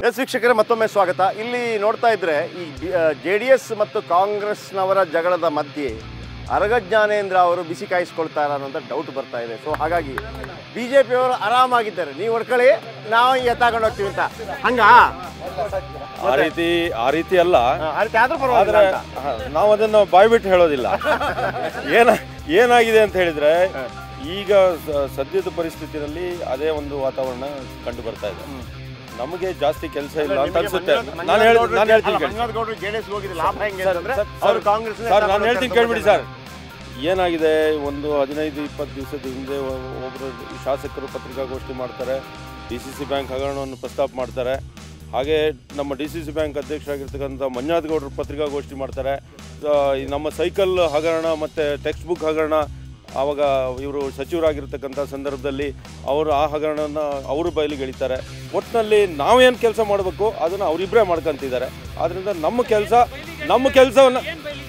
S ವೀಕ್ಷಕರೇ ಮತ್ತೊಮ್ಮೆ ಸ್ವಾಗತ ಇಲ್ಲಿ ನೋಡ್ತಾ ಇದ್ರೆ ಈ ಜೆ ಡಿ ಎಸ್ ಮತ್ತು ಕಾಂಗ್ರೆಸ್ನವರ ಜಗಳದ ಮಧ್ಯೆ ಅರಗ ಜ್ಞಾನೇಂದ್ರ ಅವರು ಬಿಸಿ ಕಾಯಿಸ್ಕೊಳ್ತಾರ ಅನ್ನೋಂಥ ಡೌಟ್ ಬರ್ತಾ ಇದೆ ಸೊ ಹಾಗಾಗಿ ಬಿ ಜೆ ಪಿಯವರು ಆರಾಮಾಗಿದ್ದಾರೆ ನೀವು ಹೊಡ್ಕೊಳ್ಳಿ ನಾವು ಎತ್ತಾಕೊಂಡು ಹೋಗ್ತೀವಿ ಅಂತ ಹಂಗ ಆ ರೀತಿ ಆ ರೀತಿ ಅಲ್ಲ ಆದ್ರೂ ಪರವಾಗಿಲ್ಲ ಆದ್ರೆ ಅಂತ. ಹ, ನಾವು ಅದನ್ನು ಬಾಯ್ಬಿಟ್ಟು ಹೇಳೋದಿಲ್ಲ ಏನ ಏನಾಗಿದೆ ಅಂತ ಹೇಳಿದ್ರೆ ಈಗ ಸ- ಸದ್ಯದ ಪರಿಸ್ಥಿತಿನಲ್ಲಿ ಅದೇ ಒಂದು ವಾತಾವರಣ ಕಂಡು ಬರ್ತಾ ಇದೆ ನಮಗೆ ಜಾಸ್ತಿ ಕೆಲಸ ಇಲ್ಲ ಅಂತ ನಿಮಗೆ ಅನ್ಸುತ್ತೆ ಮಂಜುನಾಥ್- ನಾನು ಹೇಳಿ ಮಂಜುನಾಥ್ ನಾನು ಹೇಳ್ತೀನಿ ಅಲ್ಲ, ಕೇಳಿ. ಮಂಜುನಾಥ್ ಗೌಡ್ರು ಜೆ ಡಿ ಎಸ್ ಹೋಗಿದ್ದು ಲಾಭ ಹೆಂಗೆ ಸರ್, ಅಂತಂದ್ರೆ ಸರ್, ಅವರು ಸರ್, ಕಾಂಗ್ರೆಸ್ ಸರ್ ನಾನು ಹೇಳ್ತೀನಿ ಕೇಳ್ಬಿಡಿ ಸರ್ ಏನಾಗಿದೆ ಒಂದು ಹದಿನೈದು ಇಪ್ಪತ್ತು ದಿವಸದ ಹಿಂದೆ ಒ- ಒಬ್ಬರು ಶಾಸಕರು ಪತ್ರಿಕಾಗೋಷ್ಠಿ ಮಾಡ್ತಾರೆ ಡಿ ಸಿ ಸಿ ಬ್ಯಾಂಕ್ ಹಗರಣವನ್ನು ಪ್ರಸ್ತಾಪ ಮಾಡ್ತಾರೆ ಹಾಗೆ ನಮ್ಮ ಡಿ ಸಿ ಸಿ ಬ್ಯಾಂಕ್ ಅಧ್ಯಕ್ಷರಾಗಿರ್ತಕ್ಕಂಥ ಮಂಜುನಾಥ್ ಗೌಡರು ಪತ್ರಿಕಾಗೋಷ್ಠಿ ಮಾಡ್ತಾರೆ ಆ, ಈ ನಮ್ಮ ಸೈಕಲ್ ಹಗರಣ ಮತ್ತು ಟೆಕ್ಸ್ಟ್ ಬುಕ್ ಹಗರಣ ಆವಾಗ ಇವರು ಸಚಿವರಾಗಿರ್ತಕ್ಕಂಥ ಸಂದರ್ಭದಲ್ಲಿ ಅವರು ಆ ಹಗರಣನ ಅವರು ಬಯಲಿಗೆ ಎಳಿತಾರೆ ಒಟ್ಟಿನಲ್ಲಿ ನಾವೇನು ಕೆಲಸ ಮಾಡಬೇಕು ಅದನ್ನು ಅವರಿಬ್ಬರೇ ಮಾಡ್ಕೊಂತಿದ್ದಾರೆ ಆದ್ದರಿಂದ ನಮ್ಮ ಕೆಲಸ ನಮ್ಮ ಕೆಲಸವನ್ನು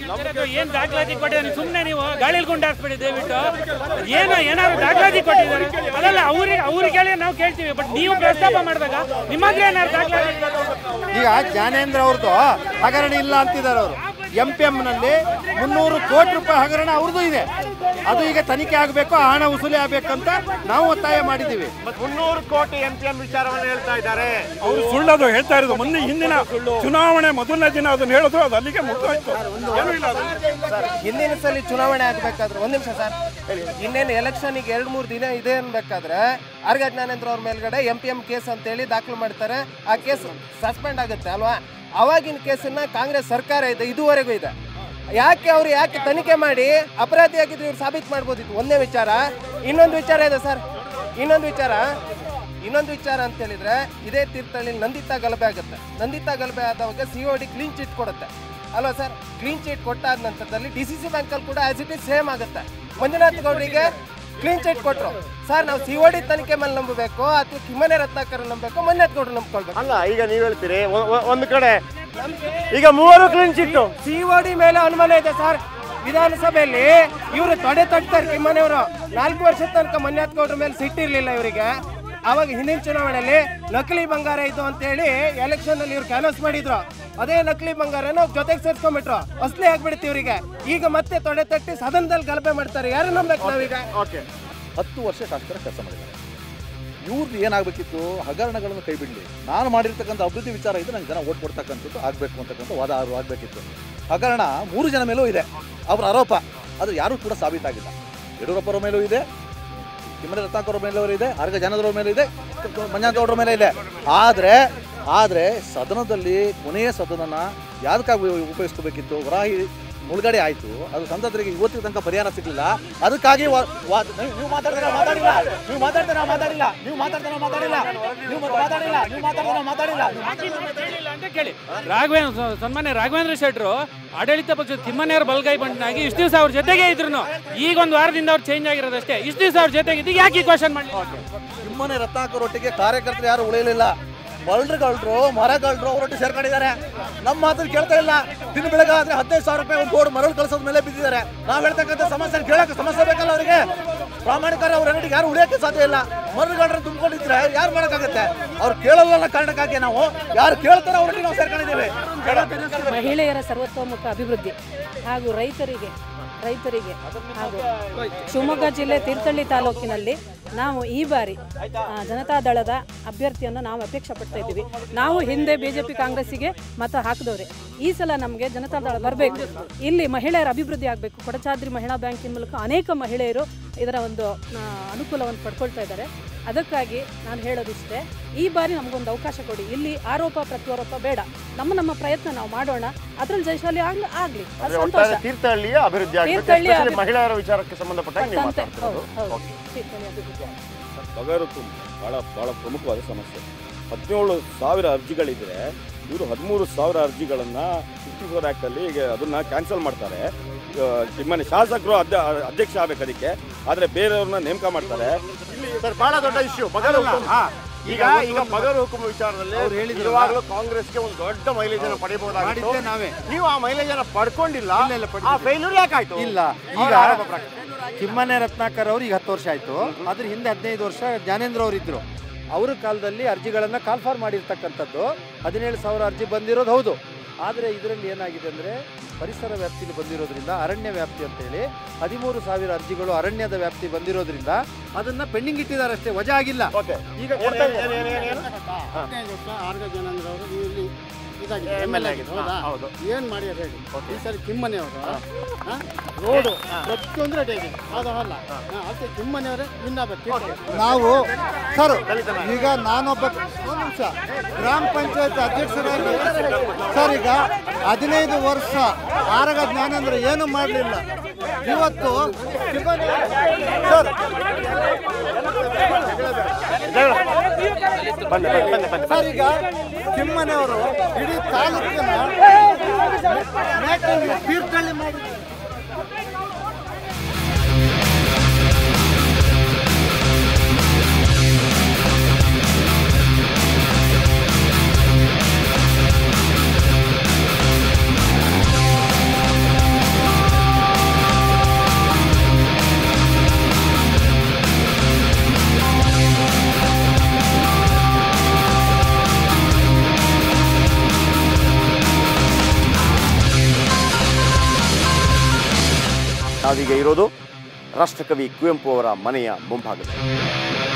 ಏನ್ ದಾಖಲಾತಿ ಕೊಟ್ಟಿದ್ದಾರೆ ಸುಮ್ಮನೆ ನೀವು ಗಾಳಿಲಿ ಗುಂಡಾರಿಸ್ಬೇಡಿ ದಯವಿಟ್ಟು ಏನು ಏನಾದ್ರು ದಾಖಲಾತಿ ಕೊಟ್ಟಿದ್ದಾರೆ ಅದಲ್ಲ ಅವ್ರಿಗೆ ಅವ್ರಿಗೆ ಹೇಳಿ ನಾವು ಕೇಳ್ತೀವಿ ಬಟ್ ನೀವು ಪ್ರಸ್ತಾಪ ಮಾಡಿದಾಗ ನಿಮ್ಮ ಹತ್ರ ಏನಾದ್ರು ದಾಖಲಾತಿ ಈಗ ಜ್ಞಾನೇಂದ್ರ ಅವ್ರದ್ದು ಹಗರಣ ಇಲ್ಲ ಅಂತಿದ್ದಾರೆ ಅವರು ಎಂ ಪಿ ನಲ್ಲಿ ಮುನ್ನೂರು ಕೋಟಿ ರೂಪಾಯಿ ಹಗರಣ ಅವ್ರದ್ದು ಇದೆ ಅದು ಈಗ ತನಿಖೆ ಆಗಬೇಕು ಹಣ ವಸೂಲಿ ಆಗ್ಬೇಕಂತ ನಾವು ಒತ್ತಾಯ ಮಾಡಿದ್ದೀವಿ ಮುನ್ನೂರು ಕೋಟಿ ಎಂ ಪಿ ಎಂ ವಿಚಾರವನ್ನು ಹೇಳ್ತಾ ಇದ್ದಾರೆ ಅವರು ಸುಳ್ಳದು ಹೇಳ್ತಾ ಇರೋದು ಮೊನ್ನೆ ಹಿಂದಿನ ಚುನಾವಣೆ ಮೊದಲನೇ ದಿನ ಅದನ್ನ ಹೇಳೋದು ಅದು ಅಲ್ಲಿಗೆ ಮುಗಿದೋಯ್ತು ಏನೂ ಇಲ್ಲ ಅದು. ಹಿಂದಿನ ಸಲ ಚುನಾವಣೆ ಆಗ್ಬೇಕಾದ್ರೆ ಒಂದ್ ನಿಮಿಷ ಸರ್ ಇನ್ನೇನು ಎಲೆಕ್ಷನ್ಗೆ ಎರಡು ಮೂರು ದಿನ ಇದೆ ಅನ್ಬೇಕಾದ್ರೆ ಆರ್ಗ ಜ್ಞಾನೇಂದ್ರ ಅವ್ರ ಮೇಲ್ಗಡೆ ಎಂ ಪಿ ಎಂ ಕೇಸ್ ಅಂತೇಳಿ ದಾಖಲು ಮಾಡ್ತಾರೆ ಆ ಕೇಸ್ ಸಸ್ಪೆಂಡ್ ಆಗುತ್ತೆ ಅಲ್ವಾ ಅವಾಗಿನ ಕೇಸನ್ನ ಕಾಂಗ್ರೆಸ್ ಸರ್ಕಾರ ಇದೆ ಇದುವರೆಗೂ ಇದೆ ಯಾಕೆ ಅವ್ರು ಯಾಕೆ ತನಿಖೆ ಮಾಡಿ ಅಪರಾಧಿಯಾಗಿದ್ರು ಇವ್ರು ಸಾಬೀತು ಮಾಡ್ಬೋದಿತ್ತು ಒಂದೇ ವಿಚಾರ ಇನ್ನೊಂದು ವಿಚಾರ ಇದೆ ಸರ್ ಇನ್ನೊಂದು ವಿಚಾರ ಇನ್ನೊಂದು ವಿಚಾರ ಅಂತ ಹೇಳಿದ್ರೆ ಇದೇ ತೀರ್ಥಹಳ್ಳಿ ನಂದಿತಾ ಗಲಭೆ ಆಗುತ್ತೆ ನಂದಿತಾ ಗಲಭೆ ಆದವಾಗ C O D clean chit ಕೊಡುತ್ತೆ ಅಲ್ವಾ ಸರ್ ಕ್ಲೀನ್ ಚಿಟ್ ಕೊಟ್ಟಾದ ನಂತರದಲ್ಲಿ ಡಿ ಸಿ ಸಿ ಬ್ಯಾಂಕಲ್ಲಿ ಕೂಡ ಆಸ್ ಇಟ್ ಇಸ್ ಸೇಮ್ ಆಗುತ್ತೆ ಮಂಜುನಾಥ್ ಗೌಡರಿಗೆ ಕ್ಲೀನ್ ಚಿಟ್ ಕೊಟ್ಟರು ಸರ್ ನಾವು ಸಿ ಒ ಡಿ ತನಿಖೆ ಮೇಲೆ ನಂಬಬೇಕು ಅಥವಾ ಕಿಮ್ಮನೆ ರತ್ನಾಕರ್ ನಂಬಬೇಕು ಮಂಜುನಾಥ್ ಗೌಡ್ರು ನಂಬ್ಕೊಳ್ಬೇಕು ಅಲ್ಲ ಈಗ ನೀವು ಹೇಳ್ತೀರಿ ಒ- ಒ- ಒಂದು ಕಡೆ ಈಗ ಮೂವರು clean chit C O D ಮೇಲೆ ಅನುಮಾನ ಇದೆ ಸರ್ ವಿಧಾನಸಭೆಯಲ್ಲಿ ಇವರು ತೊಡೆ ತಟ್ತಾರೆ ಕಿಮ್ಮನೆಯವರು ನಾಲ್ಕು ವರ್ಷದ ತನಕ ಮಂಜುನಾಥ್ ಗೌಡ್ರ ಮೇಲೆ ಸಿಟ್ಟಿರ್ಲಿಲ್ಲ ಇವರಿಗೆ ಅವಾಗ ಹಿಂದಿನ ಚುನಾವಣೆಯಲ್ಲಿ ನಕಲಿ ಬಂಗಾರ ಇದು ಅಂತ ಹೇಳಿ ಎಲೆಕ್ಷನ್ ಅಲ್ಲಿ ಇವ್ರು ಕ್ಯಾನ್ವಸ್ ಮಾಡಿದ್ರು ಅದೇ ನಕಲಿ ಬಂಗಾರನ ಜೊತೆಗೆ ಸೇರ್ಸ್ಕೊಂಡ್ಬಿಟ್ರು ಅಸಲಿ ಆಗ್ಬಿಡುತ್ತೆ ಇವರಿಗೆ ಈಗ ಮತ್ತೆ ತೊಡೆ ತಟ್ಟಿ ಸದನದಲ್ಲಿ ಗಲಭೆ ಮಾಡ್ತಾರೆ ಯಾರು ನಂಬೇಕು ನಾವೀಗ ಓಕೆ ಹತ್ತು ವರ್ಷ ಶಾಸಕರ ಕೆಲಸ ಮಾಡಿದ್ದಾರೆ ಇವ್ರದ್ದು ಏನಾಗಬೇಕಿತ್ತು ಹಗರಣಗಳನ್ನು ಕೈ ಬಿಡಲಿ ನಾನು ಮಾಡಿರ್ತಕ್ಕಂಥ ಅಭಿವೃದ್ಧಿ ವಿಚಾರ ಇದು ನಂಗೆ ಜನ ಓಟ್ ಕೊಡ್ತಕ್ಕಂಥದ್ದು ಆಗಬೇಕು ಅಂತಕ್ಕಂಥ ವಾದ ಅವ್ರು ಆಗಬೇಕಿತ್ತು ಹಗರಣ ಮೂರು ಜನ ಮೇಲೂ ಇದೆ ಅವರ ಆರೋಪ ಅದು ಯಾರೂ ಕೂಡ ಸಾಬೀತಾಗಿಲ್ಲ ಯಡಿಯೂರಪ್ಪರ ಮೇಲೂ ಇದೆ ಕಿಮ್ಮನೆ ರತ್ನಾಕರ್ ಮೇಲೂ ಇದೆ ಆರ್ಗ ಜನದವ್ರ ಮೇಲೆ ಇದೆ ಮಂಜಾಂತ ಗೌಡ್ರ ಮೇಲೆ ಇದೆ ಆದರೆ ಆದರೆ ಸದನದಲ್ಲಿ ಕೊನೆಯ ಸದನನ ಯಾವ್ದಕ್ಕಾಗಿ ಉಪಯೋಗಿಸ್ಕೋಬೇಕಿತ್ತು ವರಾಹಿ ಮುಳುಗಡೆ ಆಯಿತು ಅದು ಸಂಸದರಿಗೆ ಇವತ್ತಿನ ತನಕ ಪರಿಹಾರ ಸಿಗಲಿಲ್ಲ ಅದಕ್ಕಾಗಿ ವಾ- ವಾ- ನೀವು- ನೀವು ಮಾತಾಡ್ತೀರಾ ಮಾತಾಡಿಲ್ಲ ನೀವು ಮಾತಾಡ್ತೀರಾ ಮಾತಾಡಿಲ್ಲ ನೀವು ಮಾತಾಡ್ತೀರಾ ಮಾತಾಡಿಲ್ಲ ನೀವು ಮತ್ತೆ ಮಾತಾಡಿಲ್ಲ ನೀವು ಮಾತಾಡ್ತೀರಾ ಮಾತಾಡಿಲ್ಲ ಹೇಳಿಲ್ಲ ಅಂತ ಕೇಳಿ ರಾಘವೇಂದ್ರ ಸನ್ಮಾನ್ಯ ರಾಘವೇಂದ್ರ ಶೆಟ್ರು ಆಡಳಿತ ಪಕ್ಷದ ತಿಮ್ಮನೆಯವ್ರ ಬಲ್ಗೈ ಬಂಟನಾಗಿ ಇಷ್ಟು ದಿವಸ ಅವ್ರ ಜೊತೆಗೆ ಇದ್ರು ಈಗ ಒಂದು ವಾರದಿಂದ ಅವ್ರು ಚೇಂಜ್ ಆಗಿರೋದಷ್ಟೇ ಇಷ್ಟು ದಿವಸ ಅವ್ರ ಜೊತೆಗೆ ಇದ್ದು ಯಾಕೆ ಕ್ವಶನ್ ಮಾಡಿ ನಿಮ್ಮನೆ ರತ್ನಾಕರ್ ಒಟ್ಟಿಗೆ ಕಾರ್ಯಕರ್ತರು ಯಾರು ಉಳಿಯಲಿಲ್ಲ ಮರಳುಗಳ್ರು ಮರಗಳ್ರು ಅವರೊಟ್ಟಿಗೆ ಸೇರ್ಕೊಂಡಿದ್ದಾರೆ ನಮ್ಮ ಮಾತನ್ನು ಕೇಳ್ತಾ ಇಲ್ಲ ದಿನ ಬೆಳಗಾದ್ರೆ ಹದಿನೈದು ಸಾವಿರ ರೂಪಾಯಿ ಒಂದು ಗೋಡು ಮರಳು ಕಳಿಸೋದ್ ಮೇಲೆ ಬಿದ್ದಿದ್ದಾರೆ ನಾವು ಹೇಳ್ತಕ್ಕಂಥ ಸಮಸ್ಯೆ ಕೇಳಕ್ಕೆ ಸಮಸ್ಯೆ ಬೇಕಲ್ಲ ಅವರಿಗೆ ಪ್ರಾಮಾಣಿಕರ ಅವ್ರ ಅಂಗಡಿಗೆ ಯಾರು ಉಳಿಯೋಕ್ಕೆ ಸಾಧ್ಯ ಇಲ್ಲ ಮರಳುಗಳ್ರು ತುಂಬಿಕೊಂಡಿದ್ರೆ ಯಾರು ಮಾಡೋಕ್ಕಾಗತ್ತೆ ಅವ್ರು ಕೇಳಲ್ಲ ಕಾರಣಕ್ಕಾಗಿ ನಾವು ಯಾರು ಕೇಳ್ತಾರೋ ಅವ್ರೊಟ್ಟಿಗೆ ನಾವು ಸೇರ್ಕೊಂಡಿದ್ದೀವಿ ಮಹಿಳೆಯರ ಸರ್ವತೋಮುಖ ಅಭಿವೃದ್ಧಿ ಹಾಗೂ ರೈತರಿಗೆ ರೈತರಿಗೆ ಹಾಗೂ ಶಿವಮೊಗ್ಗ ಜಿಲ್ಲೆ ತೀರ್ಥಹಳ್ಳಿ ತಾಲೂಕಿನಲ್ಲಿ ನಾವು ಈ ಬಾರಿ ಆ, ಜನತಾದಳದ ಅಭ್ಯರ್ಥಿಯನ್ನು ನಾವು ಅಪೇಕ್ಷೆ ಪಡ್ತಾ ಇದ್ದೀವಿ ನಾವು ಹಿಂದೆ ಬಿ ಜೆ ಪಿ ಕಾಂಗ್ರೆಸ್ಸಿಗೆ ಮತ ಹಾಕಿದವ್ರೆ ಈ ಸಲ ನಮಗೆ ಜನತಾದಳ ಬರಬೇಕು ಇಲ್ಲಿ ಮಹಿಳೆಯರ ಅಭಿವೃದ್ಧಿ ಆಗಬೇಕು ಕೊಡಚಾದ್ರಿ ಮಹಿಳಾ ಬ್ಯಾಂಕಿನ ಮೂಲಕ ಅನೇಕ ಮಹಿಳೆಯರು ಇದರ ಒಂದು ಆ, ಅನುಕೂಲವನ್ನು ಪಡ್ಕೊಳ್ತಾ ಇದ್ದಾರೆ ಅದಕ್ಕಾಗಿ ನಾನು ಹೇಳೋದಿಷ್ಟೇ ಈ ಬಾರಿ ನಮಗೊಂದು ಅವಕಾಶ ಕೊಡಿ ಇಲ್ಲಿ ಆರೋಪ ಪ್ರತ್ಯಾರೋಪ ಬೇಡ ನಮ್ಮ ನಮ್ಮ ಪ್ರಯತ್ನ ನಾವು ಮಾಡೋಣ ಅದ್ರಲ್ಲಿ ಜಯಶಾಲಿ ಆಗ್ಲಿ ಆಗ್ಲಿ ಅದು ಅಂದ್ರೆ ಸಂತೋಷ ಒಟ್ಟಾರೆ ತೀರ್ಥಹಳ್ಳಿಯ ಅಭಿವೃದ್ಧಿ ಆಗಬೇಕು ತೀರ್ಥಹಳ್ಳಿಯ ಎಸ್ಪೆಷಲಿ ಅಭಿವೃದ್ಧಿ. ಮಹಿಳೆಯರ ವಿಚಾರಕ್ಕೆ ಸಂಬಂಧಪಟ್ಟಾಗ ನೀವು ಪಟ್ಟಂತೆ ಮಾತಾಡ್ತಿರೋದು ಹೌದು ಹೌದು ತೀರ್ಥಹಳ್ಳಿ ಅಭಿವೃದ್ಧಿ ಬಗರು ಭಾಳ ಭಾಳ ಪ್ರಮುಖವಾದ ಸಮಸ್ಯೆ ಹದಿನೇಳು ಸಾವಿರ ಅರ್ಜಿಗಳಿದ್ರೆ ಇವರು ಹದಿಮೂರು ಸಾವಿರ ಅರ್ಜಿಗಳನ್ನು ಫಿಫ್ಟಿ ಫೋರ್ ಆ್ಯಕ್ಟಲ್ಲಿ ಈಗ ಅದನ್ನು ಕ್ಯಾನ್ಸಲ್ ಮಾಡ್ತಾರೆ ನಿಮ್ಮನೆ ಶಾಸಕರು ಅಧ್ಯ ಅಧ್ಯಕ್ಷ ಆಗ್ಬೇಕು ಅದಕ್ಕೆ ಆದರೆ ಬೇರೆಯವ್ರನ್ನ ನೇಮಕ ಮಾಡ್ತಾರೆ ಸರ್ ಬಹಳ ದೊಡ್ಡ ಇಶ್ಯೂ ಬಗಲ್ ಹುಕುಂ ಈಗ ಈಗ ಬಗಲ್ ಹುಕುಂ ವಿಚಾರದಲ್ಲಿ ಅವ್ರು ಹೇಳಿದ್ರಲ್ಲ. ನಿಜವಾಗ್ಲೂ ಕಾಂಗ್ರೆಸ್ಗೆ ಒಂದು ದೊಡ್ಡ ಮೈಲೇಜ್ ಅನ್ನು ಪಡೆಯಬಹುದಾಗಿತ್ತು ಮಾಡಿದ್ದೆ ನಾವೇ. ನೀವು ಆ ಮೈಲೇಜ್ ಅನ್ನು ಪಡ್ಕೊಂಡಿಲ್ಲ ಇಲ್ಲ, ಇಲ್ಲ, ಆ ಪಡ್ಕೊಂಡಿಲ್ಲ. ಫೇಲ್ಯೂರ್ ಯಾಕಾಯ್ತು ಇಲ್ಲ ಅವ್ರ ಈಗ ಆರೋಪ ಪ್ರಕಾರ. ಕಿಮ್ಮನೆ ರತ್ನಾಕರ್ ಅವ್ರು ಈಗ ಹತ್ತು ವರ್ಷ ಆಯ್ತು ಅದ್ರ ಹಿಂದೆ ಹದಿನೈದು ವರ್ಷ ಜ್ಞಾನೇಂದ್ರ ಅವ್ರು ಇದ್ರು ಅವರ ಕಾಲದಲ್ಲಿ ಅರ್ಜಿಗಳನ್ನು ಕಾಲ್ಫಾರ್ ಮಾಡಿರ್ತಕ್ಕಂಥದ್ದು ಹದಿನೇಳು ಸಾವಿರ ಅರ್ಜಿ ಬಂದಿರೋದು ಹೌದು ಆದರೆ ಇದರಲ್ಲಿ ಏನಾಗಿದೆ ಅಂದರೆ ಪರಿಸರ ವ್ಯಾಪ್ತಿಲಿ ಬಂದಿರೋದ್ರಿಂದ ಅರಣ್ಯ ವ್ಯಾಪ್ತಿ ಅಂತೇಳಿ ಹದಿಮೂರು ಸಾವಿರ ಅರ್ಜಿಗಳು ಅರಣ್ಯದ ವ್ಯಾಪ್ತಿ ಬಂದಿರೋದ್ರಿಂದ ಅದನ್ನ ಪೆಂಡಿಂಗ್ ಇಟ್ಟಿದ್ದಾರೆ ಅಷ್ಟೇ ವಜಾ ಆಗಿಲ್ಲ ಓಕೆ ಈಗ ಕೊಡ್ತಾ ಇದ್ದಾರೆ. ಹದಿನೈದು ವರ್ಷ ಆರ್ಗ ಜನಾಂದ್ರ ಅವರು ಇಲ್ಲಿ ಇದಾಗಿದೆ MLA ಎಮ್ ಎಲ್ ಆಗಿದ್ರು. ಹೌದಾ ಹಾ, ಹೌದು. ಏನು ಮಾಡ್ಯಾರ ಹೇಳಿ ಈ ಸರಿ ಕಿಮ್ಮನೆಯವರು ರೋಡು ಪ್ರತಿಯೊಂದು ರೆಡಿ ಆಗಿದೆ ಅದು ಅಲ್ಲ ಅದಕ್ಕೆ ಕಿಮ್ಮನೆಯವರೇ ವಿನ್ನಾಗಬೇಕು ನಾವು ಸರ್ ಈಗ ನಾನೊಬ್ಬ ಒಂದು ನಿಮಿಷ ಗ್ರಾಮ ಪಂಚಾಯತ್ ಅಧ್ಯಕ್ಷರಾಗಿ ಸರ್ ಈಗ ಹದಿನೈದು ವರ್ಷ ಆರಗ ಜ್ಞಾನೇಂದ್ರ ಏನು ಮಾಡಲಿಲ್ಲ ಇವತ್ತು ಸರ್ ಬನ್ನಿ ಬನ್ನಿ ಬನ್ನಿ ಬನ್ನಿ ಸರ್ ಈಗ ಕಿಮ್ಮನೆಯವರು ಇಡೀ ತಾಲೂಕಿನ ಮೇಕಲ್ಲಿ ತೀರ್ಥಹಳ್ಳಿ ಮಾಡಿ ನಾವೀಗ ಇರೋದು ರಾಷ್ಟ್ರಕವಿ ಕುವೆಂಪು ಅವರ ಮನೆಯ ಮುಂಭಾಗದಲ್ಲಿ